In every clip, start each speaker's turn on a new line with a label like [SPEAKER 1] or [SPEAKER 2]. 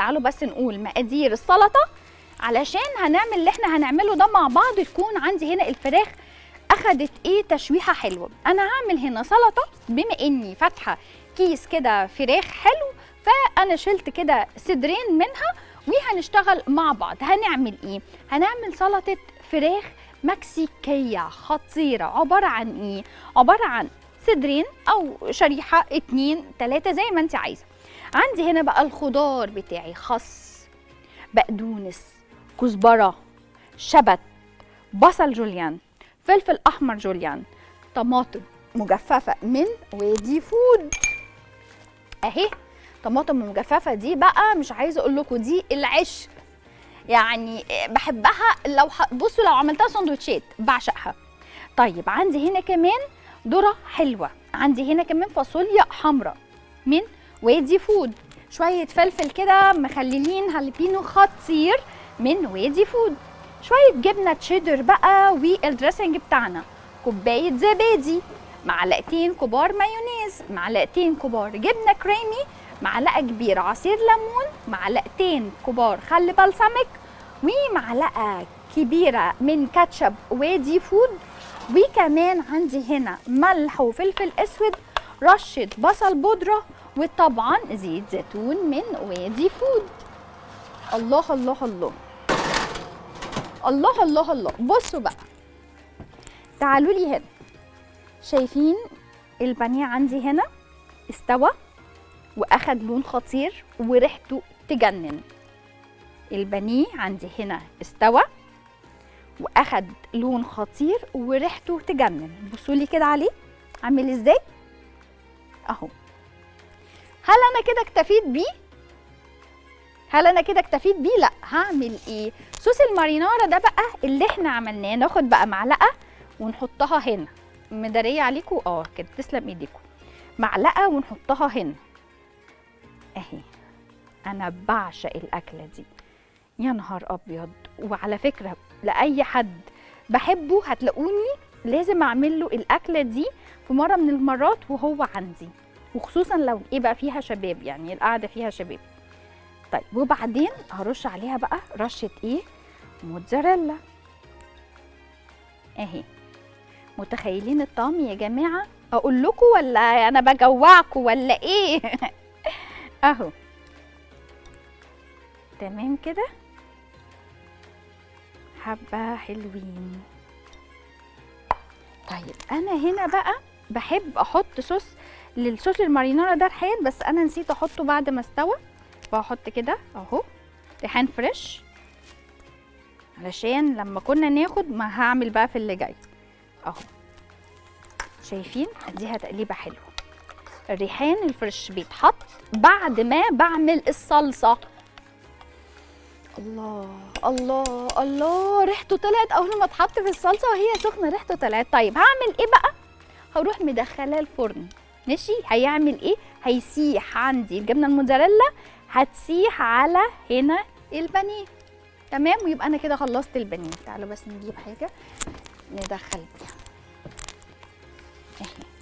[SPEAKER 1] تعالوا بس نقول مقادير السلطه علشان هنعمل اللي احنا هنعمله ده مع بعض تكون عندي هنا الفراخ اخدت ايه تشويحه حلوه انا هعمل هنا سلطه بما اني فاتحه كيس كده فراخ حلو فانا شلت كده صدرين منها وهنشتغل مع بعض هنعمل ايه هنعمل سلطه فراخ مكسيكيه خطيره عباره عن ايه عباره عن صدرين او شريحه اتنين تلاته زي ما انت عايزه عندي هنا بقى الخضار بتاعي خس بقدونس كزبره شبت بصل جوليان فلفل احمر جوليان طماطم مجففه من وادي فود اهي طماطم مجففه دي بقى مش عايزه اقول لكم دي العشق يعني بحبها لو ح... بصوا لو عملتها سندوتشات بعشقها طيب عندي هنا كمان ذره حلوه عندي هنا كمان فاصوليا حمراء من وادي فود شويه فلفل كده مخللين هالبينو خطير من وادي فود شويه جبنه تشيدر بقى والدريسنج بتاعنا كوبايه زبادي معلقتين كبار مايونيز معلقتين كبار جبنه كريمي معلقه كبيره عصير ليمون معلقتين كبار خل بلسمك ومعلقه كبيره من كاتشب وادي فود وكمان عندي هنا ملح وفلفل اسود رشه بصل بودره وطبعا زيت زيتون من وادي فود الله الله الله الله الله الله بصوا بقى تعالوا لي هنا شايفين البانيه عندي هنا استوى واخد لون خطير وريحته تجنن البانيه عندي هنا استوى واخد لون خطير وريحته تجنن بصوا لي كده عليه عامل ازاي اهو هل انا كده اكتفيت بيه هل انا كده اكتفيت بيه لا هعمل ايه صوص المارينارا ده بقى اللي احنا عملناه ناخد بقى معلقه ونحطها هنا مداريه عليكم اه كده تسلم ايديكم معلقه ونحطها هنا اهي انا بعشق الاكله دي يا نهار ابيض وعلى فكره لاي حد بحبه هتلاقوني لازم اعمل له الاكله دي في مره من المرات وهو عندي وخصوصا لو ايه بقى فيها شباب يعني القعده فيها شباب طيب وبعدين هرش عليها بقى رشه ايه موتزاريلا اهي متخيلين الطعم يا جماعه اقول لكم ولا انا بجوعكم ولا ايه اهو تمام كده حبه حلوين طيب انا هنا بقى بحب احط صوص للصوص المارينارا ده ريحان بس انا نسيت احطه بعد ما استوى فهحط كده اهو ريحان فريش علشان لما كنا ناخد ما هعمل بقى في اللي جاي اهو شايفين اديها تقليبه حلوه الريحان الفريش بيتحط بعد ما بعمل الصلصه الله الله الله ريحته طلعت اول ما اتحط في الصلصه وهي سخنه ريحته طلعت طيب هعمل ايه بقى هروح مدخلاه الفرن ماشي هيعمل ايه هيسيح عندي الجبنه الموتزاريلا هتسيح على هنا البانيه تمام ويبقى انا كده خلصت البانيه تعالوا بس نجيب حاجه ندخل بيها اهي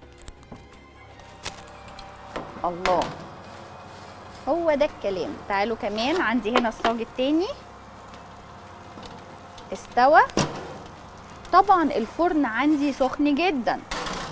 [SPEAKER 1] الله هو ده الكلام تعالوا كمان عندي هنا الصاج التاني استوى طبعا الفرن عندي سخن جدا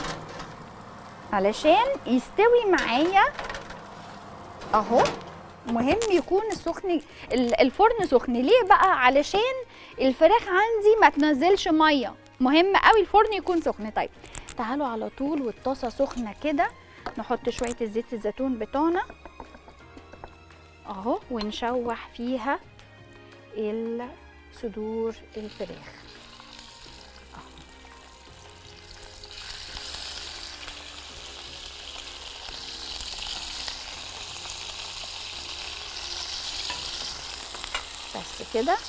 [SPEAKER 1] علشان يستوي معايا اهو مهم يكون السخن الفرن سخن ليه بقى علشان الفراخ عندي ما تنزلش ميه مهم قوي الفرن يكون سخن طيب تعالوا على طول والطاسه سخنه كده نحط شويه الزيت الزيتون بتوعنا اهو ونشوح فيها صدور الفراخ بس كده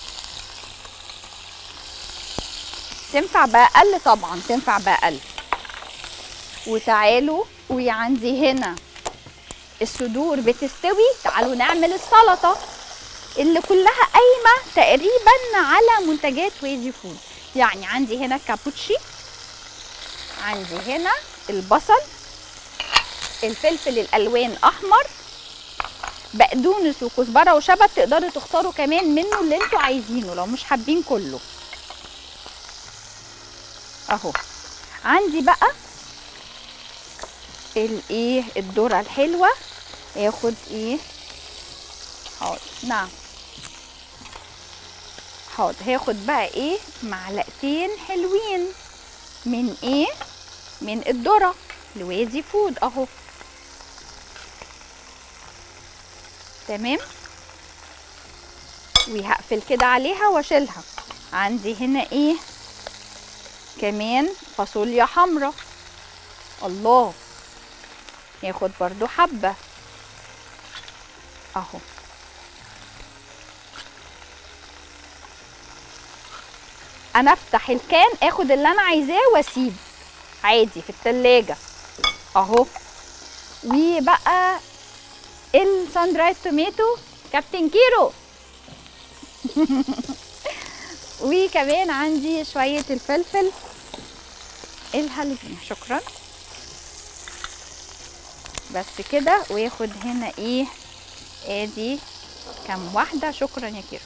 [SPEAKER 1] تنفع بأقل طبعا تنفع بأقل وتعالوا وعندي هنا الصدور بتستوي تعالوا نعمل السلطة اللي كلها قايمة تقريبا على منتجات ويزي فود يعني عندي هنا كابوتشي عندي هنا البصل الفلفل الألوان أحمر بقدونس وكزبره وشبت تقدروا تختاروا كمان منه اللي انتوا عايزينه لو مش حابين كله اهو عندي بقى الايه الذره الحلوه ياخد ايه حاضر نعم حاضر هاخد بقى ايه معلقتين حلوين من ايه من الذره لوادي فود اهو تمام وهقفل كده عليها واشيلها عندي هنا ايه كمان فاصوليا حمراء الله ياخد برضو حبة اهو انا افتح الكان اخد اللي انا عايزاه واسيب عادي في التلاجة اهو وبقى السان درايد توميتو كابتن كيرو وكمان عندي شوية الفلفل الهالبينو شكرا بس كده وياخد هنا ايه ادي كام واحدة شكرا يا كيرو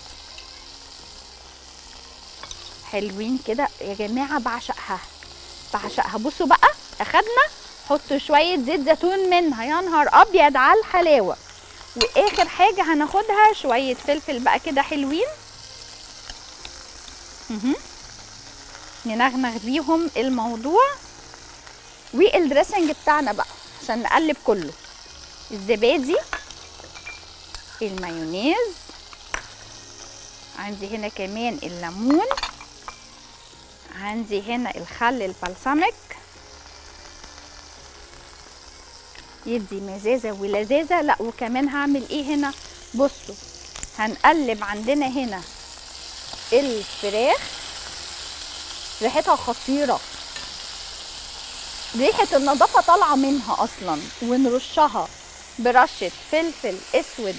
[SPEAKER 1] حلوين كده يا جماعة بعشقها بعشقها بصوا بقى اخدنا حط شوية زيت زيتون منها يا نهار ابيض على الحلاوة واخر حاجة هناخدها شوية فلفل بقى كده حلوين مهم. ننغنغ بيهم الموضوع والدريسنج بتاعنا بقى عشان نقلب كله الزبادي المايونيز عندي هنا كمان الليمون عندي هنا الخل البلسمك يدي مزازه ولذاذه لا وكمان هعمل ايه هنا بصوا هنقلب عندنا هنا الفراخ ريحتها خطيره ريحه النظافه طالعه منها اصلا ونرشها برشه فلفل اسود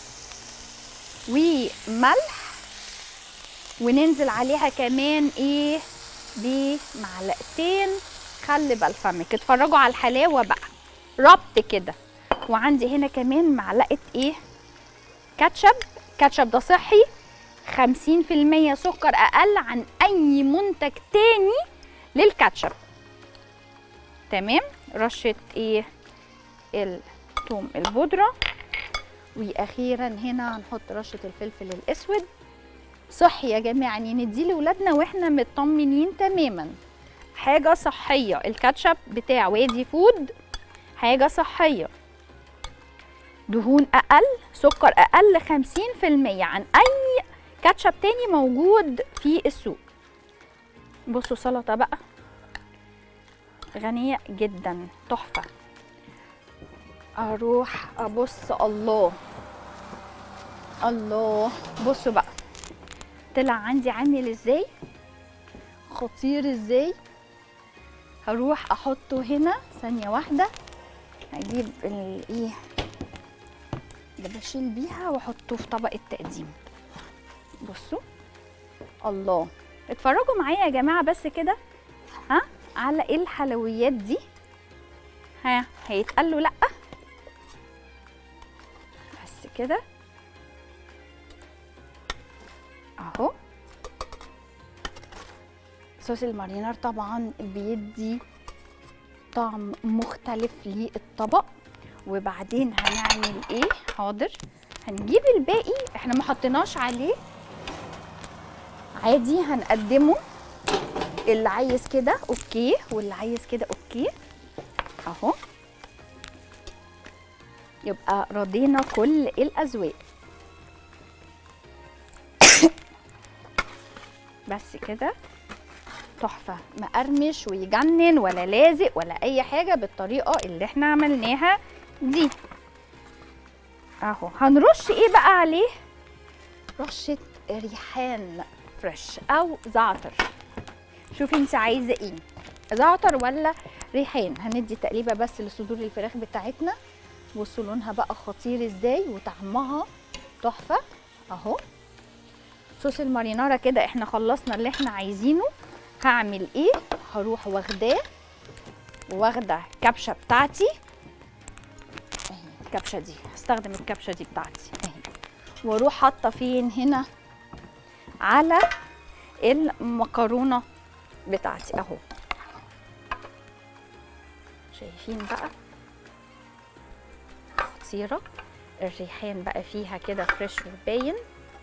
[SPEAKER 1] وملح وننزل عليها كمان ايه بمعلقتين خل بلسمك اتفرجوا على الحلاوه بقى ربط كده وعندي هنا كمان معلقه ايه كاتشب كاتشب ده صحي 50% سكر اقل عن اي منتج تاني للكاتشب تمام رشه ايه الثوم البودره واخيرا هنا هنحط رشه الفلفل الاسود صحي يا جماعه يعني نديه لاولادنا واحنا مطمنين تماما حاجه صحيه الكاتشب بتاع وادي فود حاجه صحيه دهون اقل سكر اقل 50% عن اي كاتشب تاني موجود في السوق بصوا سلطه بقى غنيه جدا تحفه اروح ابص الله الله بصوا بقى طلع عندي عامل ازاي خطير ازاي هروح احطه هنا ثانيه واحده هجيب الايه اللي بشيل بيها واحطه في طبق التقديم بصوا الله اتفرجوا معايا يا جماعه بس كده ها على ايه الحلويات دي ها هيتقالوا لا بس كده اهو صوص المارينار طبعا بيدي طعم مختلف للطبق وبعدين هنعمل ايه حاضر هنجيب الباقي احنا ما حطيناش عليه عادي هنقدمه اللي عايز كده اوكي واللي عايز كده اوكي اهو يبقى رضينا كل الاذواق بس كده تحفه مقرمش ويجنن ولا لازق ولا اي حاجه بالطريقه اللي احنا عملناها دي اهو هنرش ايه بقى عليه رشه ريحان فريش او زعتر شوفي انت عايزه ايه زعتر ولا ريحان هندي تقليبه بس لصدور الفراخ بتاعتنا بصوا لونها بقى خطير ازاي وطعمها تحفه اهو صوص المارينارا كده احنا خلصنا اللي احنا عايزينه هعمل ايه هروح واخداه واخده كبشه بتاعتي اهي الكبشه دي هستخدم الكبشه دي بتاعتي اهي واروح حاطه فين هنا على المكرونه بتاعتي اهو شايفين بقى خطيره الريحان بقى فيها كده فريش وباين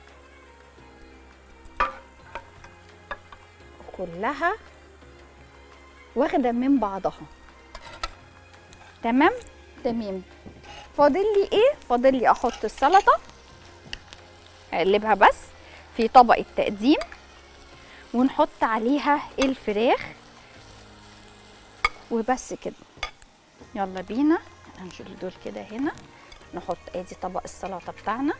[SPEAKER 1] كلها واخده من بعضها تمام تمام فاضل لي ايه فاضل لي احط السلطه اقلبها بس في طبق التقديم ونحط عليها الفراخ وبس كده يلا بينا هنشيل دول كده هنا نحط ادي طبق السلطه بتاعنا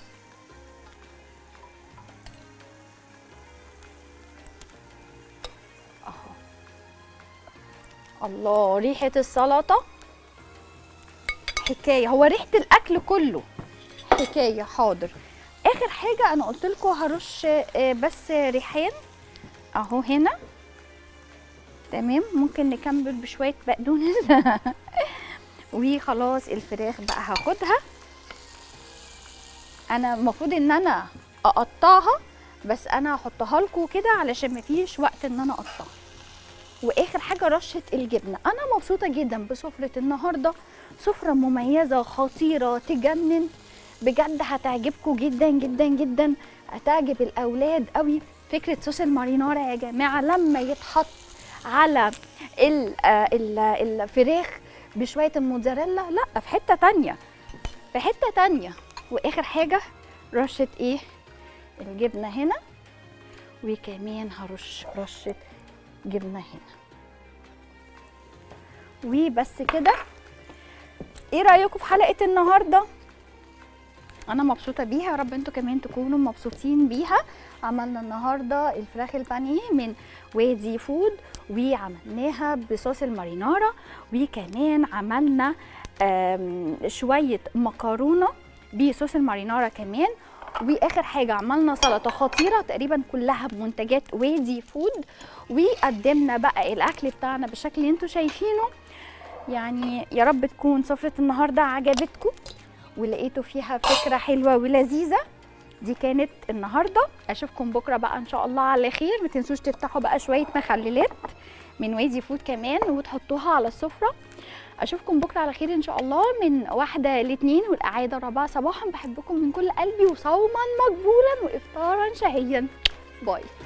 [SPEAKER 1] اهو الله ريحه السلطه حكايه هو ريحه الاكل كله حكايه حاضر اخر حاجه انا قلت لكم هرش آه، بس ريحان اهو هنا تمام ممكن نكمل بشويه بقدونس وخلاص الفراخ بقى هاخدها انا المفروض ان انا اقطعها بس انا هحطها لكم كده علشان مفيش وقت ان انا اقطعها واخر حاجه رشه الجبنه انا مبسوطه جدا بسفره النهارده سفره مميزه خطيره تجنن بجد هتعجبكم جدا جدا جدا هتعجب الاولاد قوي فكره صوص المارينارا يا جماعه لما يتحط على ال- آه ال- الفراخ بشويه الموتزاريلا لا في حته تانية في حته تانية واخر حاجه رشه ايه الجبنه هنا وكمان هرش رشه جبنه هنا وبس كده ايه رايكم في حلقه النهارده انا مبسوطه بيها يا رب انتوا كمان تكونوا مبسوطين بيها عملنا النهارده الفراخ البانيه من وادي فود وعملناها بصوص المارينارا وكمان عملنا آم، شويه مكرونه بصوص المارينارا كمان واخر حاجه عملنا سلطه خطيره تقريبا كلها بمنتجات وادي فود وقدمنا بقى الاكل بتاعنا بالشكل اللي انتوا شايفينه يعني يا رب تكون سفره النهارده عجبتكم ولقيتوا فيها فكره حلوه ولذيذه دي كانت النهارده اشوفكم بكره بقى ان شاء الله على خير ما تنسوش تفتحوا بقى شويه مخللات من وادي فود كمان وتحطوها على السفره اشوفكم بكره على خير ان شاء الله من واحده لاثنين والاعاده الرابعه صباحا بحبكم من كل قلبي وصوما مقبولا وافطارا شهيا باي